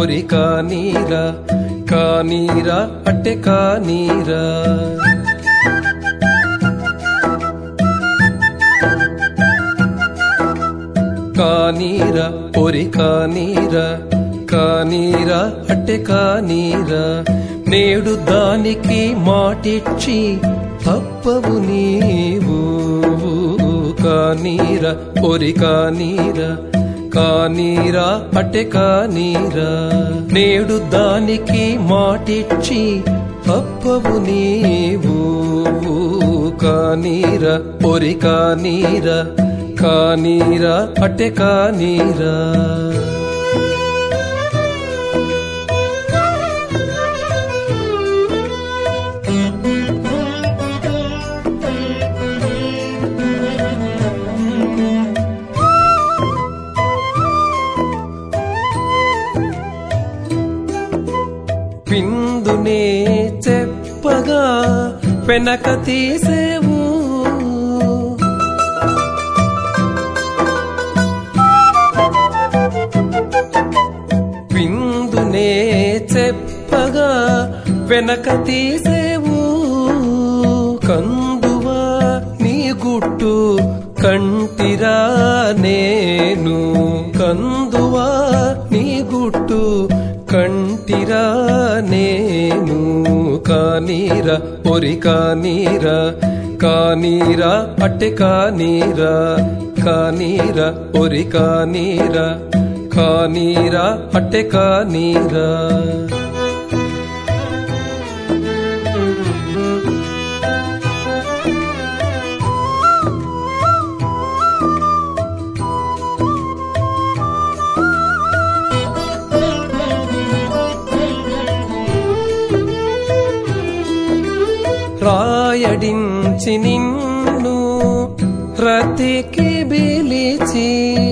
ఒరి కానీరా కానీరా అట్టె కానీరా కానీరా ఒరి కానీరా కానీరా అట్టె కానీరా నేడు దానికి మాటిచ్చి తప్పవు నీవు కానీరా ఒరి కానీరా కానీరా అట్టె కానీరా నేడు దానికి మాటిచ్చి తప్పవు నీవు కానీరా ఒరి కానీరా కానీరా అట్టె కానీరా పిందునే చెప్పగా వెనక తీసేవు పిందునే చెప్పగా వెనక తీసేవు కందువా నీ గుట్టు కంటిరా నేను కందువా నీ గుట్టు కంటిరా నేను కానీరా ఒరి కానీరా కానీరా అట్టె కానీరా కానీరా ఒరి కానీరా కానీరా అట్టె కానీరా రాయడించి నిన్ను రతికి బిలిచి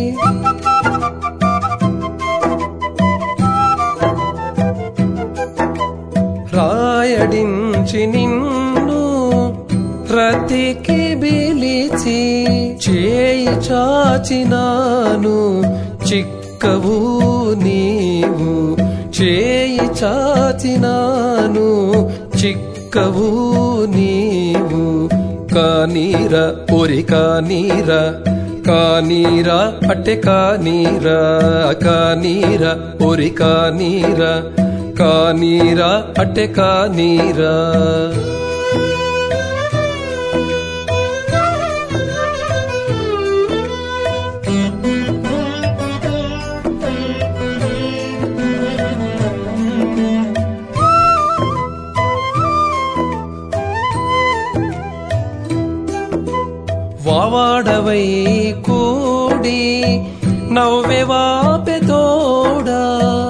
రాయడించి నిన్ను రతికి బిలిచి చేయి చాచినాను చిక్కవు నీవు చేయి చాచినాను చిక్కవు నీవు కానీరా ఒరి కానీరా కానీరా అట్టె కానీరా కానీరా ఒరి కానీరా కానీరా అట్టె కానీరా వావాడవై కూడి నవ్వే వాపెతోడా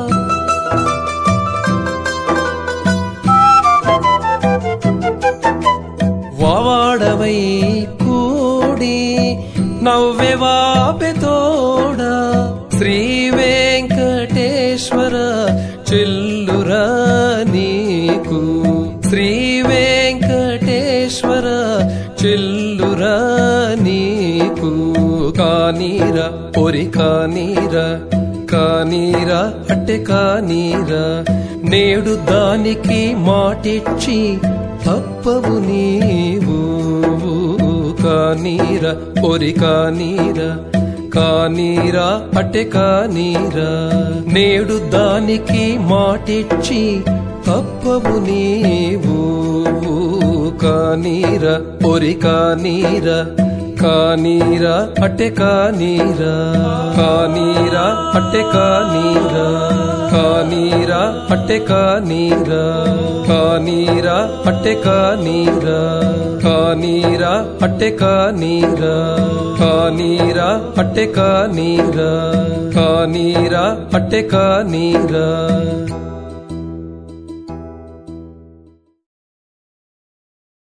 వావాడవై కూడి నవ్వే వాపెతోడా శ్రీ వెంకటేశ్వర చెల్లురా నీకు శ్రీ వెంకటేశ్వర చెల్లురా నీకు కానీరా ఒరి కానీరా కానీరా అట్టె కానీరా నేడు దానికి మాటిచ్చి తప్పవు నీవు కానీరా ఒరి కానీరా కానీరా అట్టె కానీరా నేడు దానికి మాటిచ్చి తప్పవు నీవు కానీరా ఒరి కానీరా కానీరా అట్టె కానీరా కానీరా అట్టె కానీరా కానీరా అట్టె కానీరా కానీరా అట్టె కానీరా కానీరా అట్టె కానీరా కానీరా అట్టె కానీరా కానీరా అట్టె కానీరా